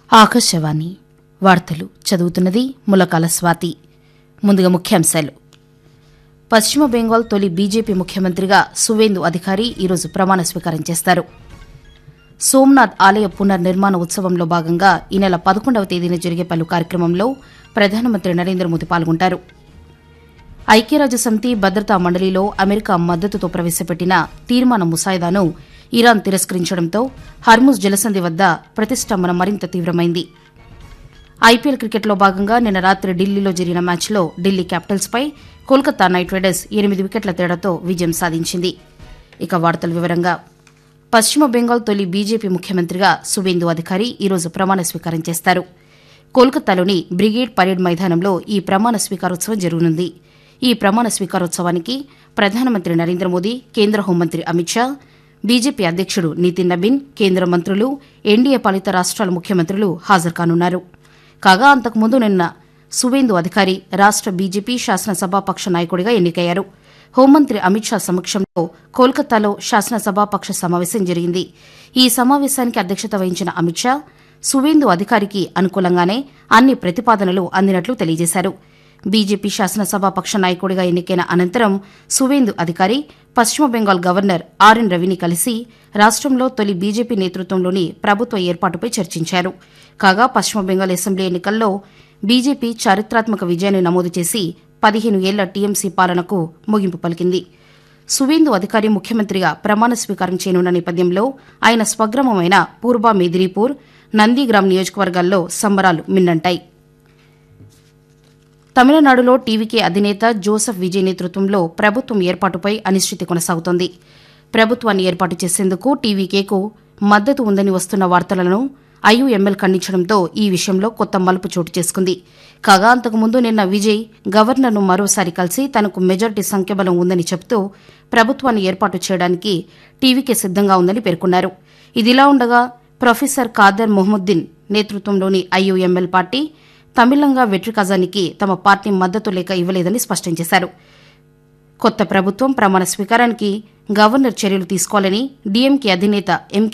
ఆకాశవాణి వార్తలు చదువుతున్నది ములకాల స్వాతి ముందుగా ముఖ్యాంశాలు పశ్చిమ బెంగాల్ తొలి బీజేపీ ముఖ్యమంత్రిగా సువేందు అధికారి ఈరోజు ప్రమాణ స్వీకారం చేస్తారు సోమ్నాథ్ ఆలయ పునర్నిర్మాణ ఉత్సవంలో భాగంగా ఈ నెల పదకొండవ తేదీన జరిగే పలు కార్యక్రమంలో ప్రధానమంత్రి నరేంద్ర మోదీ పాల్గొంటారు ఐక్యరాజ్య సమితి భద్రతా మండలిలో అమెరికా మద్దతుతో ప్రవేశపెట్టిన తీర్మాన ముసాయిదాను ఇరాన్ తిరస్కరించడంతో హర్ముజ్ జలసంధి వద్ద ప్రతిష్టంభన మరింత తీవ్రమైంది ఐపీఎల్ క్రికెట్లో భాగంగా నిన్న రాత్రి ఢిల్లీలో జరిగిన మ్యాచ్లో ఢిల్లీ క్యాపిటల్స్పై కోల్కతా నైట్ రైడర్స్ ఎనిమిది వికెట్ల తేడాతో విజయం సాధించింది ఇక వార్తల వివరంగా పశ్చిమ బెంగాల్ తొలి బీజేపీ ముఖ్యమంత్రిగా సువేందు అధికారి ఈరోజు ప్రమాణ స్వీకారం చేస్తారు కోల్కతాలోని బ్రిగేడ్ పరేడ్ మైదానంలో ఈ ప్రమాణ స్వీకారోత్సవం జరగనుంది ఈ ప్రమాణ స్వీకారోత్సవానికి ప్రధానమంత్రి నరేంద్ర మోదీ కేంద్ర హోంమంత్రి అమిత్ షా బీజేపీ అధ్యక్షుడు నితిన్ నబీన్ కేంద్ర మంత్రులు ఎన్డీఏ పాలిత రాష్ట్రాల ముఖ్యమంత్రులు హాజరు కానున్నారు కాగా అంతకుముందు నిన్న సువేందు అధికారి రాష్ట బీజేపీ శాసనసభాపక్ష నాయకుడిగా ఎన్నికయ్యారు హోంమంత్రి అమిత్ షా సమక్షంలో కోల్కతాలో శాసనసభాపక్ష సమావేశం జరిగింది ఈ సమావేశానికి అధ్యక్షత వహించిన అమిత్ షా సువేందు అధికారికి అనుకూలంగానే అన్ని ప్రతిపాదనలు అందినట్లు తెలియజేశారు బీజేపీ శాసనసభాపక్ష నాయకుడిగా ఎన్నికైన అనంతరం సువేందు అధికారి పశ్చిమ బెంగాల్ గవర్నర్ ఆర్ఎన్ రవిని కలిసి రాష్టంలో తొలి బీజేపీ నేతృత్వంలోని ప్రభుత్వ ఏర్పాటుపై చర్చించారు కాగా పశ్చిమ బెంగాల్ అసెంబ్లీ ఎన్నికల్లో బీజేపీ చారిత్రాత్మక విజయాన్ని నమోదు చేసి పదిహేను ఏళ్ల టీఎంసీ పాలనకు ముగింపు పలికింది సువేందు అధికారి ముఖ్యమంత్రిగా ప్రమాణ స్వీకారం చేయనున్న నేపథ్యంలో ఆయన స్వగ్రామమైన పూర్వ మేదినీపూర్ నందిగ్రామ్ నియోజకవర్గాల్లో సంబరాలు మిన్నంటాయి తమిళనాడులో టీవీకే అధినేత జోసెఫ్ విజయ్ నేతృత్వంలో ప్రభుత్వం ఏర్పాటుపై అనిశ్చితి కొనసాగుతోంది ప్రభుత్వాన్ని ఏర్పాటు చేసేందుకు టీవీకేకు మద్దతు ఉందని వస్తున్న వార్తలను ఐయుఎంఎల్ ఖండించడంతో ఈ విషయంలో కొత్త మలుపు చోటు చేసుకుంది కాగా అంతకుముందు నిన్న విజయ్ గవర్నర్ను మరోసారి కలిసి తనకు మెజార్టీ సంఖ్యాబలం ఉందని చెబుతూ ప్రభుత్వాన్ని ఏర్పాటు చేయడానికి టీవీకే సిద్దంగా ఉందని పేర్కొన్నారు ఇదిలా ఉండగా ప్రొఫెసర్ ఖాదర్ మొహముద్దీన్ నేతృత్వంలోని ఐయుఎంఎల్ పార్టీ తమిళంగా వెట్రి కజానికి తమ పార్టీ మద్దతు లేక ఇవ్వలేదని స్పష్టం చేశారు కొత్త ప్రభుత్వం ప్రమాణ స్వీకారానికి గవర్నర్ చర్యలు తీసుకోవాలని డీఎంకే అధినేత ఎంకే